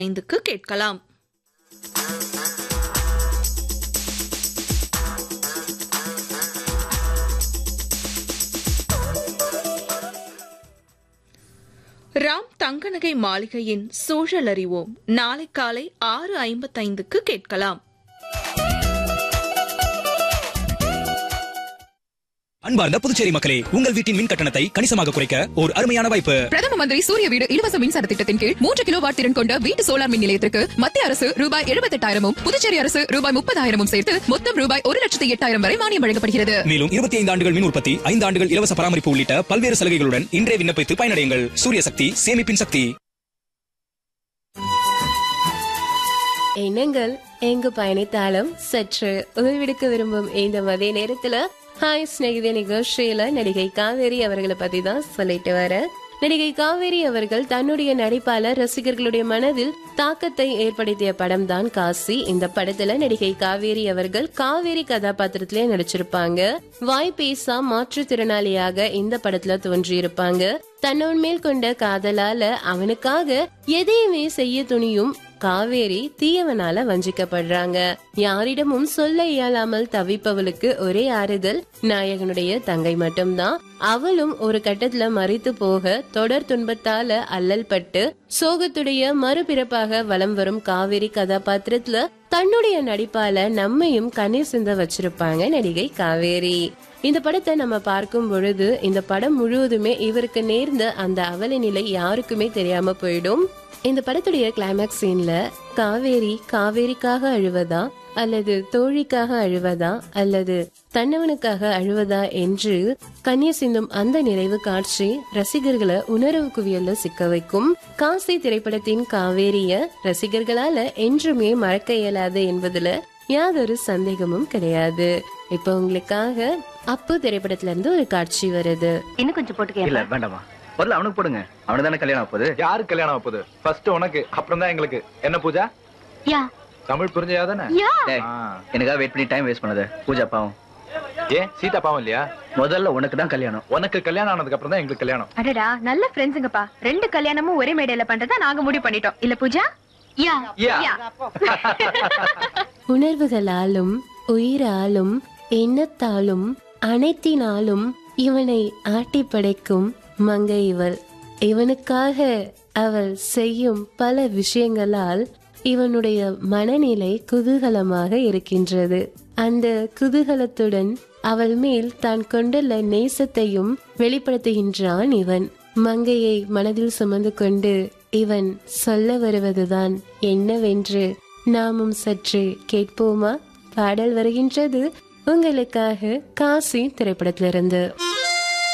ஐந்துக்கு கேட்கலாம் ராம் தங்கநகை மாளிகையின் சூழல் அறிவோம் நாளை காலை ஆறு ஐம்பத்தைந்துக்கு கேட்கலாம் அன்பார்ந்த புதுச்சேரி மக்களே உங்கள் வீட்டின் மின் கட்டணத்தை கணிசமாக குறைக்க ஒரு அருமையான வாய்ப்பு பிரதம மந்திரி சூரிய வீடு இலவச மின்சார திட்டத்தின் கீழ் மூன்று கிலோ வாட் திறன் கொண்ட வீட்டு சோலார் மின் நிலையத்திற்கு மத்திய அரசு ரூபாய் எழுபத்தெட்டாயிரமும் புதுச்சேரி அரசு ரூபாய் முப்பதாயிரமும் சேர்த்து மொத்தம் ரூபாய் ஒரு லட்சத்தி எட்டாயிரம் வரை மானியம் வழங்கப்படுகிறது மேலும் இருபத்தி ஐந்து ஆண்டுகள் மின் உற்பத்தி ஐந்து ஆண்டுகள் இலவச பராமரிப்பு உள்ளிட்ட பல்வேறு சலுகைகளுடன் இன்றே விண்ணப்பித்து பயனடையுங்கள் சூரிய சக்தி சேமிப்பின் சக்தி எண்ணங்கள் எங்கு பயணித்தாலும் சற்று ஓய்வெடுக்க விரும்பும் இந்த மதிய நேரத்துல ஹாய் ஸ்நேகித நிகழ்ச்சியில நடிகை காவேரி அவர்களை பத்தி தான் சொல்லிட்டு வர நடிகை காவேரி அவர்கள் தன்னுடைய நடிப்பால ரசிகர்களுடைய மனதில் தாக்கத்தை ஏற்படுத்திய படம் தான் காசி இந்த படத்துல நடிகை காவேரி அவர்கள் காவேரி கதாபாத்திரத்திலே நடிச்சிருப்பாங்க வாய் பேசா மாற்றுத்திறனாளியாக இந்த படத்துல தோன்றியிருப்பாங்க தன்னோன் மேல் கொண்ட காதலால அவனுக்காக எதையுமே செய்ய துணியும் காவேரி தீயவனால வஞ்சிக்கப்படுறாங்க யாரிடமும் சொல்ல இயலாமல் தவிப்பவளுக்கு ஒரே ஆறுதல் நாயகனுடைய தங்கை மட்டும்தான் அவளும் ஒரு கட்டத்துல மறித்து போக தொடர் துன்பத்தால அல்லல் பட்டு சோகத்துடைய மறுபிறப்பாக வலம் வரும் காவேரி கதாபாத்திரத்துல தன்னுடைய நடிப்பால நம்மையும் கண்ணீர் சிந்த வச்சிருப்பாங்க நடிகை காவேரி இந்த படத்தை நம்ம பார்க்கும் பொழுது இந்த படம் முழுவதுமே இவருக்கு நேர்ந்த அந்த அவல நிலை யாருக்குமே தெரியாம போயிடும் இந்த படத்துடைய கிளைமேக்ஸ் சீன்ல காவேரி காவேரிக்காக அழுவதா அல்லது தோழிக்காக அழுவதா அல்லது தன்னவனுக்காக அழுவதா என்று கண்ணீர் சிந்தும் அந்த நிறைவு காட்சி ரசிகர்களை உணர்வு குவியல்ல சிக்க வைக்கும் காசி திரைப்படத்தின் காவேரிய ரசிகர்களால என்றுமே மறக்க இயலாது என்பதுல யாதொரு சந்தேகமும் கிடையாது இப்போ உங்களுக்காக அப்பு திரைப்படத்துல இருந்து ஒரு காட்சி வருது இன்னும் கொஞ்சம் போட்டுக்க இல்ல வேண்டாமா முதல்ல அவனுக்கு போடுங்க அவனுக்கு தானே கல்யாணம் ஆகுது யாரு கல்யாணம் ஆகப் போகுது ஃபர்ஸ்ட் உனக்கு அப்புறம் தான் எங்களுக்கு என்ன பூஜா யா தமிழ் புரிஞ்சையா தானே யா டேய், ஆ. எனக்காக வெயிட் பண்ணி டைம் வேஸ்ட் பண்ணாத பூஜா பாவம் ஏன் சீதா பாவம் இல்லையா முதல்ல உனக்கு தான் கல்யாணம் உனக்கு கல்யாணம் ஆனதுக்கு அப்புறம் தான் எங்களுக்கு கல்யாணம் அடடா நல்ல ஃப்ரெண்ட்ஸுங்கப்பா ரெண்டு கல்யாணமும் ஒரே மேடையில பண்றதா நாங்க முடிவு பண்ணிட்டோம் இல்ல பூஜா யா யா. யா உணர்வுகளாலும் உயிராலும் எண்ணத்தாலும் அனைத்தினாலும் இவனை ஆட்டி படைக்கும் மங்கை இவள் இவனுக்காக அவள் செய்யும் பல விஷயங்களால் இவனுடைய மனநிலை குதூகலமாக இருக்கின்றது அந்த குதூகலத்துடன் அவள் மேல் தான் கொண்டுள்ள நேசத்தையும் வெளிப்படுத்துகின்றான் இவன் மங்கையை மனதில் சுமந்து கொண்டு இவன் சொல்ல வருவதுதான் என்னவென்று நாமும் சற்று கேட்போமா பாடல் வருகின்றது உங்களுக்காக காசி திரைப்படத்திலிருந்து